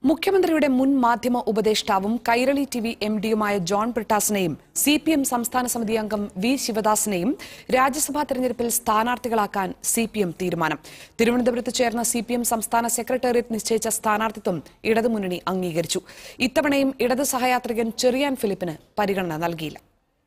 മുഖ്യമന്ത്രിയുടെ മുൻ മാധ്യമ ഉപദേഷ്ടാവും കൈരളി ടി വി എം ഡിയുമായ ജോൺ ബ്രിട്ടാസിനെയും സി പി എം സംസ്ഥാന സമിതി അംഗം വി ശിവദാസിനെയും രാജ്യസഭാ തെരഞ്ഞെടുപ്പിൽ സ്ഥാനാർത്ഥികളാക്കാൻ സി പി എം തീരുമാനം തിരുവനന്തപുരത്ത് ചേർന്ന സി പി എം സംസ്ഥാന സെക്രട്ടേറിയറ്റ് നിശ്ചയിച്ച സ്ഥാനാർത്ഥിത്വം ഇടതുമുന്നണി അംഗീകരിച്ചു ഇത്തവണയും ഇടത് സഹയാത്രികൻ ചെറിയാൻ ഫിലിപ്പിന് പരിഗണന നൽകിയില്ല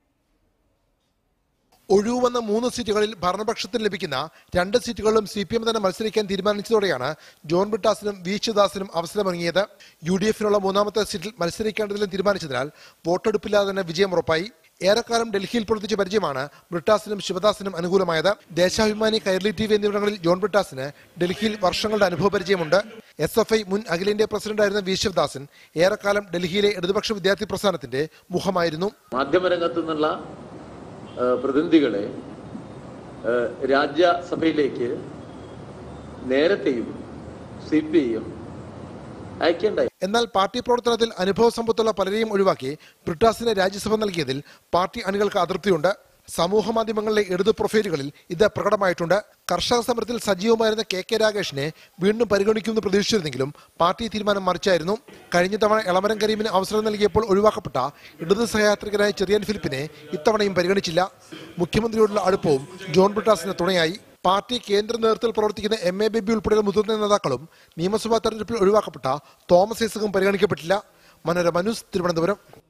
ഒഴിവുവന്ന മൂന്ന് സീറ്റുകളിൽ ഭരണപക്ഷത്തിന് ലഭിക്കുന്ന രണ്ട് സീറ്റുകളിലും സി പി എം തന്നെ മത്സരിക്കാൻ തീരുമാനിച്ചതോടെയാണ് ജോൺ ബ്രിട്ടാസിനും വി ശിവദാസിനും അവസരമൊരുങ്ങിയത് യു ഡി എഫിനുള്ള മൂന്നാമത്തെ സീറ്റിൽ മത്സരിക്കേണ്ടതിലും തീരുമാനിച്ചതിനാൽ വോട്ടെടുപ്പില്ലാതെ തന്നെ വിജയം ഉറപ്പായി ഏറെക്കാലം ഡൽഹിയിൽ പ്രവർത്തിച്ച പരിചയമാണ് ബ്രിട്ടാസിനും ശിവദാസിനും അനുകൂലമായത് ദേശാഭിമാനി കൈർലി ടി വി എന്നിവിടങ്ങളിൽ ജോൺ ബ്രിട്ടാസിന് ഡൽഹിയിൽ വർഷങ്ങളുടെ അനുഭവ പരിചയമുണ്ട് എസ് എഫ് ഐ മുൻ അഖിലേന്ത്യാ പ്രസിഡന്റായിരുന്ന വി ശിവദാസൻ ഏറെക്കാലം ഡൽഹിയിലെ ഇടതുപക്ഷ വിദ്യാർത്ഥി പ്രസ്ഥാനത്തിന്റെ മുഖമായിരുന്നു മാധ്യമരംഗത്തു നിന്നുള്ള ആ, പ്രതിനിധികളെ ആ, രാജ്യസഭയിലേക്ക് നേരത്തെയും സി പി ഐ എം അയക്കേണ്ടായി എന്നാൽ പാർട്ടി പ്രവർത്തനത്തിൽ അനുഭവ സമ്പത്തുള്ള പലരെയും ഒഴിവാക്കി ബ്രിട്ടാസിന് രാജ്യസഭ നൽകിയതിൽ പാർട്ടി അണികൾക്ക് അതൃപ്തിയുണ്ട് സമൂഹ മാധ്യമങ്ങളിലെ ഇടതു പ്രൊഫൈലുകളിൽ ഇത് പ്രകടമായിട്ടുണ്ട് കർഷക സമരത്തിൽ സജീവമായിരുന്ന കെ കെ രാഗേഷിനെ വീണ്ടും പരിഗണിക്കുമെന്ന് പ്രതീക്ഷിച്ചിരുന്നെങ്കിലും പാർട്ടി തീരുമാനം മറിച്ചായിരുന്നു കഴിഞ്ഞ തവണ എളമരം കരീമിന് അവസരം നൽകിയപ്പോൾ ഒഴിവാക്കപ്പെട്ട ഇടതു സഹയാത്രികനായ ചെറിയാൻ ഫിലിപ്പിനെ ഇത്തവണയും പരിഗണിച്ചില്ല മുഖ്യമന്ത്രിയോടുള്ള അടുപ്പവും ജോൺ ബ്രിട്ടാസിന് തുണയായി പാർട്ടി കേന്ദ്ര നേതൃത്വത്തിൽ പ്രവർത്തിക്കുന്ന എം എ ബേബി ഉൾപ്പെടെയുള്ള മുതിർന്ന നേതാക്കളും നിയമസഭാ തെരഞ്ഞെടുപ്പിൽ ഒഴിവാക്കപ്പെട്ട തോമസ് ഐസകും പരിഗണിക്കപ്പെട്ടില്ല മനോരമ ന്യൂസ് തിരുവനന്തപുരം